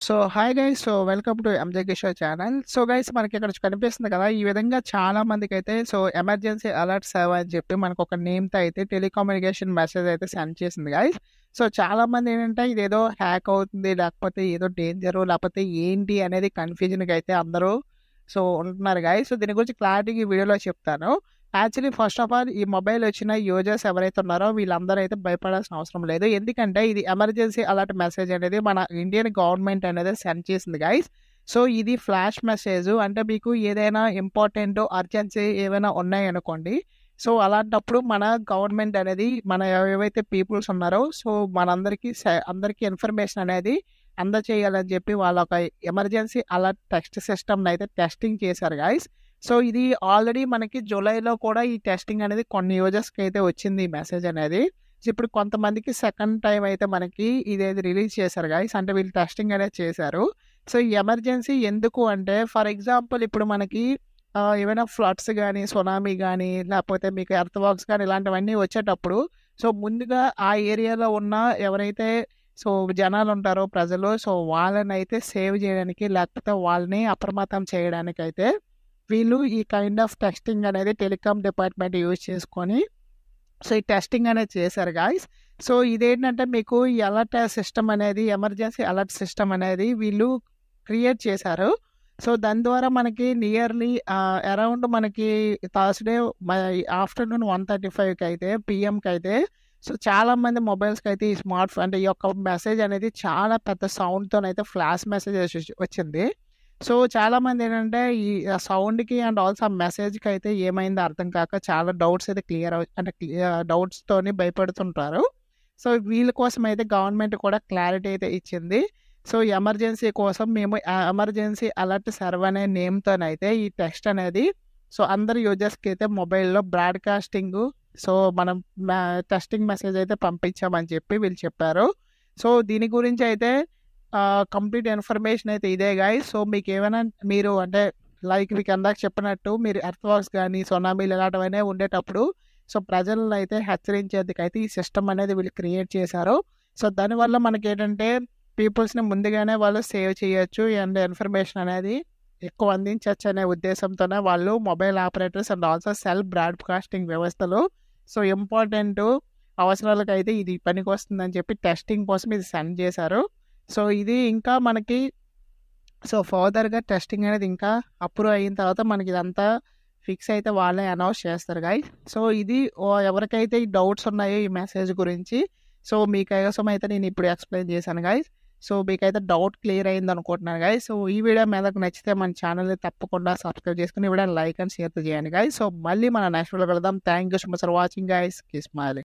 so hi guys so welcome to MJ Kishore channel so guys మనకి ఇక్కడ కనిపిస్తుంది కదా ఈ విధంగా చాలా మందికి అయితే సో ఎమర్జెన్సీ అలర్ట్ సేవ్ అని చెప్పి మనకు ఒక నేమ్తో అయితే టెలికమ్యూనికేషన్ మెసేజ్ అయితే సెండ్ చేసింది గైస్ సో చాలా మంది ఏంటంటే ఇదేదో హ్యాక్ అవుతుంది లేకపోతే ఏదో డేంజర్ లేకపోతే ఏంటి అనేది కన్ఫ్యూజన్గా అయితే అందరూ సో ఉంటున్నారు గాయస్ సో దీని గురించి క్లారిటీ ఈ వీడియోలో చెప్తాను యాక్చువల్లీ ఫస్ట్ ఆఫ్ ఆల్ ఈ మొబైల్ వచ్చిన యూజర్స్ ఎవరైతే ఉన్నారో వీళ్ళందరూ అయితే భయపడాల్సిన అవసరం లేదు ఎందుకంటే ఇది ఎమర్జెన్సీ అలర్ట్ మెసేజ్ అనేది మన ఇండియన్ గవర్నమెంట్ అనేది సెండ్ చేసింది గైస్ సో ఇది ఫ్లాష్ మెసేజ్ అంటే మీకు ఏదైనా ఇంపార్టెంట్ అర్జెన్సీ ఏమైనా ఉన్నాయనుకోండి సో అలాంటప్పుడు మన గవర్నమెంట్ అనేది మన ఏవైతే పీపుల్స్ ఉన్నారో సో మనందరికీ అందరికీ ఇన్ఫర్మేషన్ అనేది అందచేయాలని చెప్పి వాళ్ళ ఒక ఎమర్జెన్సీ అలర్ట్ టెస్ట్ సిస్టమ్ని అయితే టెస్టింగ్ చేశారు గాయస్ సో ఇది ఆల్రెడీ మనకి జూలైలో కూడా ఈ టెస్టింగ్ అనేది కొన్ని యూజర్స్కి అయితే వచ్చింది ఈ మెసేజ్ అనేది ఇప్పుడు కొంతమందికి సెకండ్ టైం అయితే మనకి ఇదేది రిలీజ్ చేశారు గాయస్ అంటే వీళ్ళు టెస్టింగ్ అనేది చేశారు సో ఈ ఎమర్జెన్సీ ఎందుకు అంటే ఫర్ ఎగ్జాంపుల్ ఇప్పుడు మనకి ఏమైనా ఫ్లడ్స్ కానీ సునామీ కానీ లేకపోతే మీకు ఎర్త్ వాక్స్ కానీ ఇలాంటివన్నీ వచ్చేటప్పుడు సో ముందుగా ఆ ఏరియాలో ఉన్న ఎవరైతే సో జనాలు ఉంటారో ప్రజలు సో వాళ్ళని అయితే సేవ్ చేయడానికి లేకపోతే వాళ్ళని అప్రమత్తం చేయడానికి అయితే వీళ్ళు ఈ కైండ్ ఆఫ్ టెస్టింగ్ అనేది టెలికామ్ డిపార్ట్మెంట్ యూజ్ చేసుకొని సో ఈ టెస్టింగ్ అనేది చేశారు గాయస్ సో ఇదేంటంటే మీకు ఈ అలర్ట్ సిస్టమ్ అనేది ఎమర్జెన్సీ అలర్ట్ సిస్టమ్ అనేది వీళ్ళు క్రియేట్ చేశారు సో దాని ద్వారా మనకి నియర్లీ అరౌండ్ మనకి థర్స్డే ఆఫ్టర్నూన్ వన్ థర్టీ ఫైవ్కి అయితే పిఎంకి అయితే సో చాలా మంది మొబైల్స్కి అయితే ఈ స్మార్ట్ ఫోన్ అంటే ఈ యొక్క మెసేజ్ అనేది చాలా పెద్ద సౌండ్తో అయితే ఫ్లాష్ మెసేజ్ వచ్చింది సో చాలా మంది ఏంటంటే ఈ సౌండ్కి అండ్ ఆల్సో ఆ మెసేజ్కి అయితే ఏమైందో అర్థం కాక చాలా డౌట్స్ అయితే క్లియర్ అంటే డౌట్స్తోని భయపడుతుంటారు సో వీళ్ళ కోసం అయితే గవర్నమెంట్ కూడా క్లారిటీ అయితే ఇచ్చింది సో ఎమర్జెన్సీ కోసం మేము ఎమర్జెన్సీ అలర్ట్ సర్వ్ అనే నేమ్తోనైతే ఈ టెక్స్ట్ అనేది సో అందరు యూజర్స్కి అయితే మొబైల్లో బ్రాడ్కాస్టింగ్ సో మనం టెస్టింగ్ మెసేజ్ అయితే పంపించామని చెప్పి వీళ్ళు చెప్పారు సో దీని గురించి అయితే కంప్లీట్ ఇన్ఫర్మేషన్ అయితే ఇదే గాయ సో మీకు ఏమైనా మీరు అంటే లైక్ మీకు అందాక చెప్పినట్టు మీరు ఎర్త్ వాక్స్ కానీ సునామీలు ఇలాంటివన్నీ ఉండేటప్పుడు సో ప్రజలను అయితే హెచ్చరించేందుకు అయితే ఈ సిస్టమ్ అనేది వీళ్ళు క్రియేట్ చేశారు సో దానివల్ల మనకి ఏంటంటే పీపుల్స్ని ముందుగానే వాళ్ళు సేవ్ చేయొచ్చు అండ్ ఇన్ఫర్మేషన్ అనేది ఎక్కువ అందించవచ్చు అనే ఉద్దేశంతోనే వాళ్ళు mobile operators and also self broadcasting వ్యవస్థలో సో ఇంపార్టెంట్ అవసరాలకు అయితే ఇది పనికి వస్తుందని చెప్పి టెస్టింగ్ కోసం ఇది సెండ్ చేశారు సో ఇది ఇంకా మనకి సో ఫర్దర్గా టెస్టింగ్ అనేది ఇంకా అప్రూవ్ అయిన తర్వాత మనకి ఇదంతా ఫిక్స్ అయితే వాళ్ళే అనౌన్స్ చేస్తారు గాయ సో ఇది ఎవరికైతే ఈ డౌట్స్ ఉన్నాయో ఈ మెసేజ్ గురించి సో మీ కోసం అయితే నేను ఇప్పుడు ఎక్స్ప్లెయిన్ చేశాను గాయస్ సో మీకైతే డౌట్ క్లియర్ అయింది అనుకుంటున్నాను గాయ సో ఈ వీడియో మీదకు నచ్చితే మన ఛానల్ని తప్పకుండా సబ్స్క్రైబ్ చేసుకుని వీడియో లైక్ అండ్ షేర్ చేయండి గాయ సో మళ్ళీ మన నెక్స్ట్ వీడియో కలుద్దాం thank you so much for watching guys keep smiling